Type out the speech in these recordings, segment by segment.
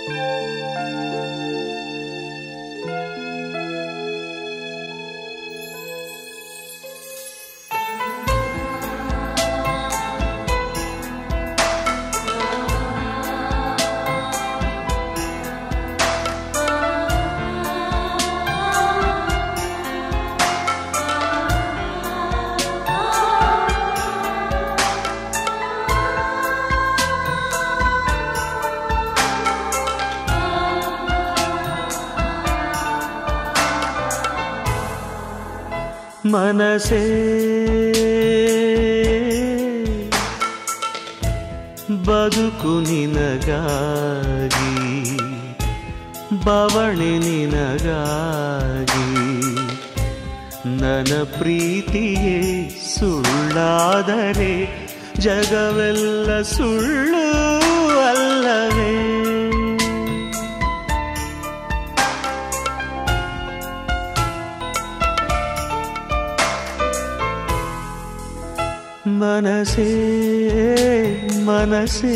ಮನಸೇ ಬದುಕು ನಿನಗಾಗಿ ಬವಣೆ ನಿನಗಾಗಿ ನನ್ನ ಪ್ರೀತಿಯೇ ಸುಳ್ಳಾದರೆ ಜಗವೆಲ್ಲ ಸುಳ್ಳು ಅಲ್ಲವೇ ಮನಸೇ ಮನಸೇ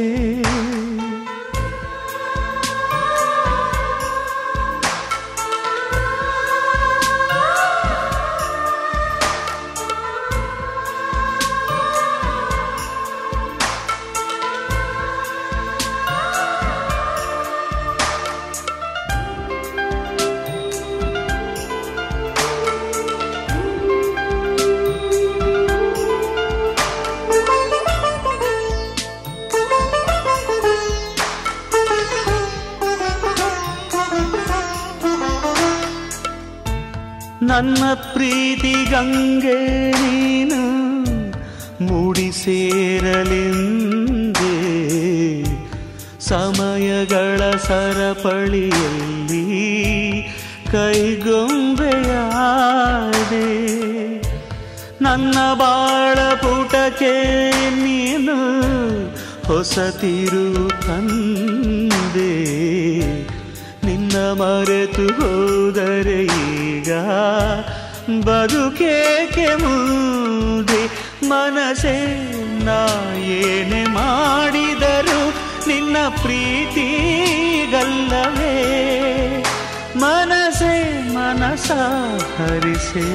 ನನ್ನ ಪ್ರೀತಿ ಗಂಗೆ ನೀನು ಮೂಡಿ ಸೇರಲೆಂದೇ ಸಮಯಗಳ ಸರಪಳಿಯಲ್ಲಿ ಕೈಗೊಂಬೆಯಾದೆ ನನ್ನ ಬಾಳ ಪುಟಕ್ಕೆ ನೀನು ಹೊಸತಿರು ತಂದೆ ನಿನ್ನ ಮರೆತು ಹೋದರೆ ಈಗ ಬದುಕೇಕೆ ಮುಂದೆ ಮನಸೇ ನಾ ಏನೇ ಮಾಡಿದರು ನಿನ್ನ ಪ್ರೀತಿಗಲ್ಲವೇ ಮನಸೇ ಮನಸ ಹರಿಸೇ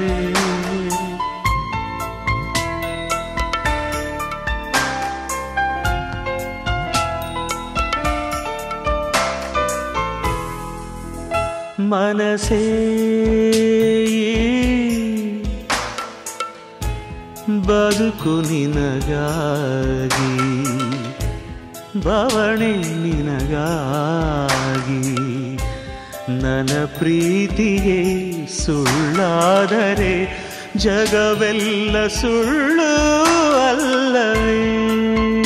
ಮನಸೇ ಬದುಕು ನಿನಗಾಗಿ ಬವಣೆ ನಿನಗಾಗಿ ನನ್ನ ಪ್ರೀತಿಯೇ ಸುಳ್ಳಾದರೆ ಜಗವೆಲ್ಲ ಸುಳ್ಳು ಅಲ್ಲವೇ